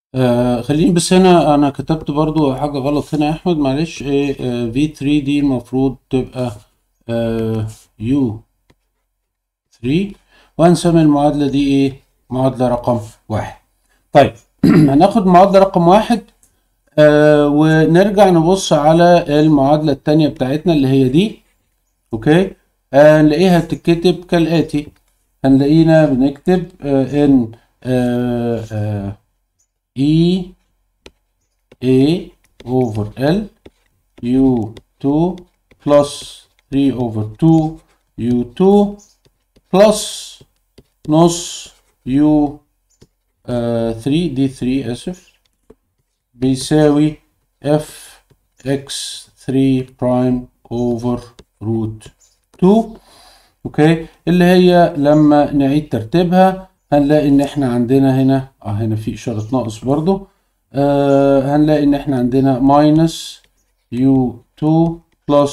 آه خليني بس هنا انا كتبت برضو حاجة غلط هنا يا احمد معلش ايه آه في 3 دي المفروض تبقى آه يو 3 وهنسمي المعادلة دي ايه معادلة رقم واحد طيب هناخد معادلة رقم واحد آه ونرجع نبص على المعادلة التانية بتاعتنا اللي هي دي اوكي آه نلاقيها بتتكتب كالآتي هنلاقينا بنكتب آه ان آه آه E A over L U2 plus 3 over 2 U2 plus نص U آه 3 دي 3 آسف بيساوي F X 3 prime over root 2 اوكي اللي هي لما نعيد ترتيبها هنلاقي ان احنا عندنا هنا اه هنا في اشارة ناقص برضو آه هنلاقي ان احنا عندنا minus u2 plus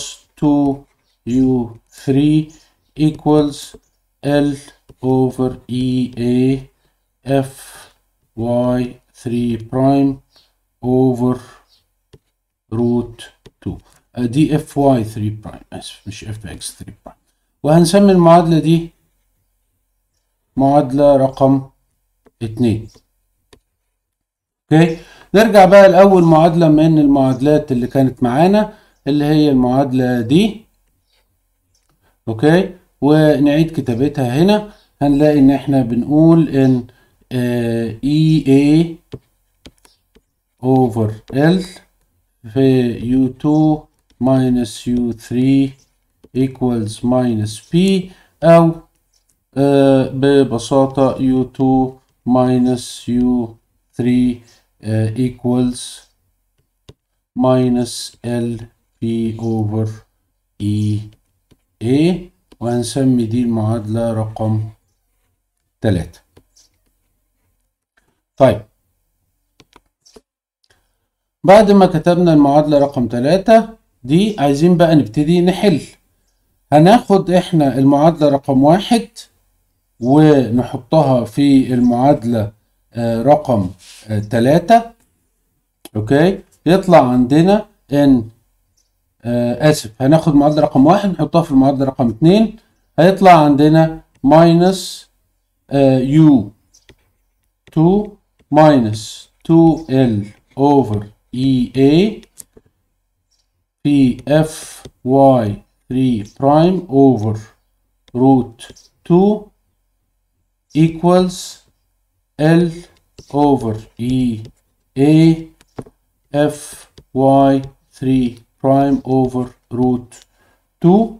2u3 equals l over ea f y 3 prime over root 2 آه دي f y 3 prime اسف مش f x 3 prime وهنسمي المعادلة دي معادلة رقم اتنين اوكي نرجع بقى لأول معادلة من المعادلات اللي كانت معانا اللي هي المعادلة دي اوكي ونعيد كتابتها هنا هنلاقي ان احنا بنقول ان اه EA over L في U2 minus U3 equals minus P او آه ببساطة U2 minus U3 آه equals minus LP over EA وهنسمي دي المعادلة رقم تلاتة طيب بعد ما كتبنا المعادلة رقم تلاتة دي عايزين بقى نبتدي نحل هناخد احنا المعادلة رقم واحد ونحطها في المعادلة آه رقم آه تلاتة اوكي يطلع عندنا ان آه اسف هناخد معادلة رقم واحد نحطها في المعادلة رقم اتنين هيطلع عندنا ماينس يو 2 ماينس 2 ال اوفر اي اي في اف واي 3 prime over root 2 equals L over E A F Y 3 prime over root 2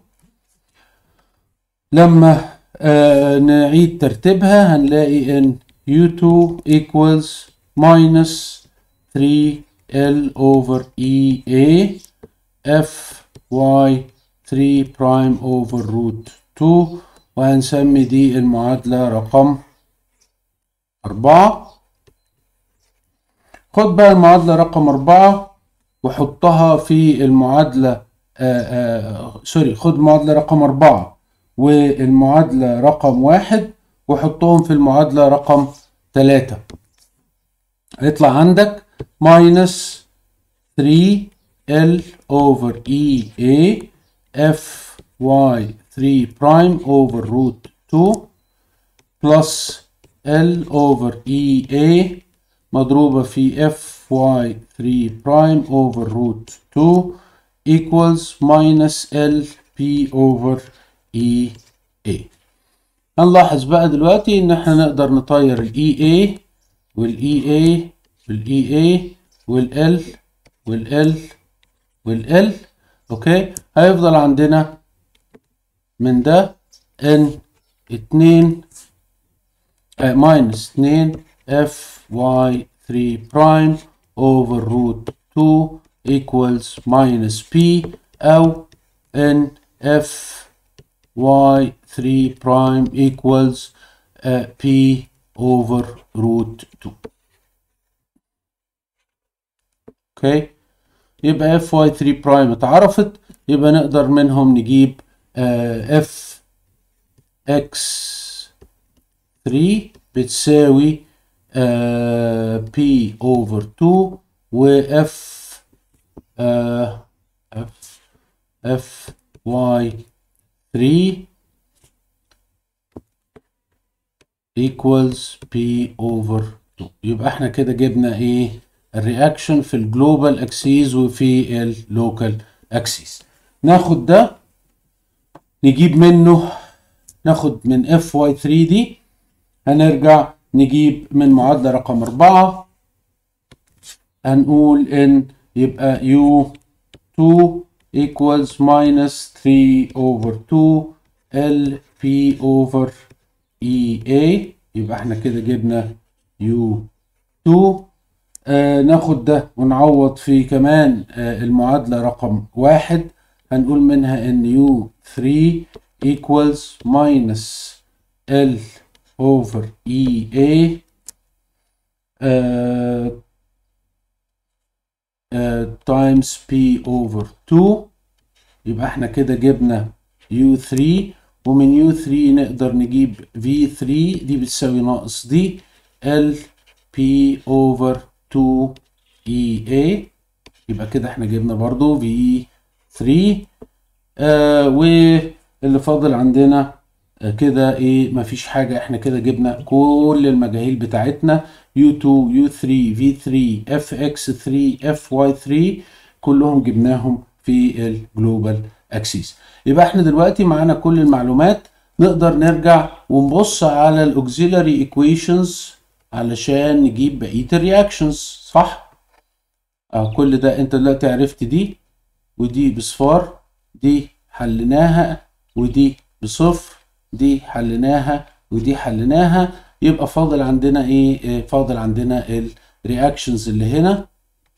لما آه نعيد ترتيبها هنلاقي ان U2 equals minus 3L over EA F Y 3 prime over root 2 وهنسمي دي المعادلة رقم أربعة خد بقى المعادلة رقم أربعة وحطها في المعادلة آآ آآ سوري خد المعادلة رقم أربعة والمعادلة رقم واحد وحطهم في المعادلة رقم تلاتة هيطلع عندك minus 3L over EA f y 3 prime over root 2 plus L over EA مضروبة في f y 3 prime over root 2 equals minus L P over EA هنلاحظ بقى دلوقتي ان احنا نقدر نطير ال EA وال EA وال EA وال L وال L وال L اوكي هيفضل عندنا من ده ان اتنين ماينس اتنين اف واي 3 برايم اوفر روت 2 equals minus p او ان اف واي 3 برايم equals uh, p over root 2 اوكي يبقى اف واي 3 برايم اتعرفت يبقى نقدر منهم نجيب اف اكس 3 بتساوي آه P over 2 و F آه F F Y 3 equals P over 2 يبقى احنا كده جبنا ايه الرياكشن في الجلوبال اكسيس وفي اللوكال اكسيس ناخد ده نجيب منه ناخد من اف واي 3 دي هنرجع نجيب من معادلة رقم أربعة هنقول إن يبقى U 2 equals minus 3 over 2 L P over EA يبقى احنا كده جبنا U 2 آه ناخد ده ونعوض في كمان آه المعادلة رقم واحد هنقول منها ان U3 equals minus L over EA uh, uh, times P over 2 يبقى احنا كده جبنا U3 ومن U3 نقدر نجيب V3 دي بتساوي ناقص دي L P over 2 EA يبقى كده احنا جبنا برضو V3 آه واللي فاضل عندنا آه كده ايه مفيش حاجة احنا كده جبنا كل المجاهيل بتاعتنا U2 U3 V3 FX3 FY3 كلهم جبناهم في الجلوبال اكسيس يبقى احنا دلوقتي معانا كل المعلومات نقدر نرجع ونبص على الاوكسيلاري ايكويشنز علشان نجيب بقية الرياكشنز صح؟ اه كل ده انت دلوقتي عرفت دي ودي بصفار دي حليناها ودي بصفر دي حليناها ودي حليناها يبقى فاضل عندنا ايه فاضل عندنا الرياكشنز اللي هنا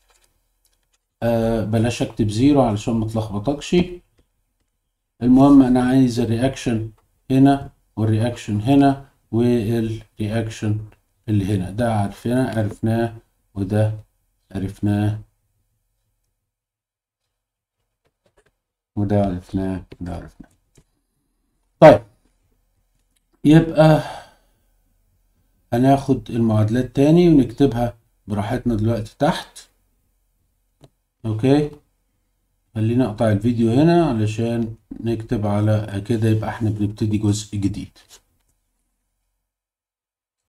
آه بلاش اكتب زيرو علشان ما تلخبطكش المهم انا عايز الرياكشن هنا والرياكشن هنا والرياكشن اللي هنا ده عرفناه عرفناه وده عرفناه وده عرفناه وده عرفناه طيب يبقى هناخد المعادلات تاني ونكتبها براحتنا دلوقتي تحت اوكي خلينا اقطع الفيديو هنا علشان نكتب على كده يبقى احنا بنبتدي جزء جديد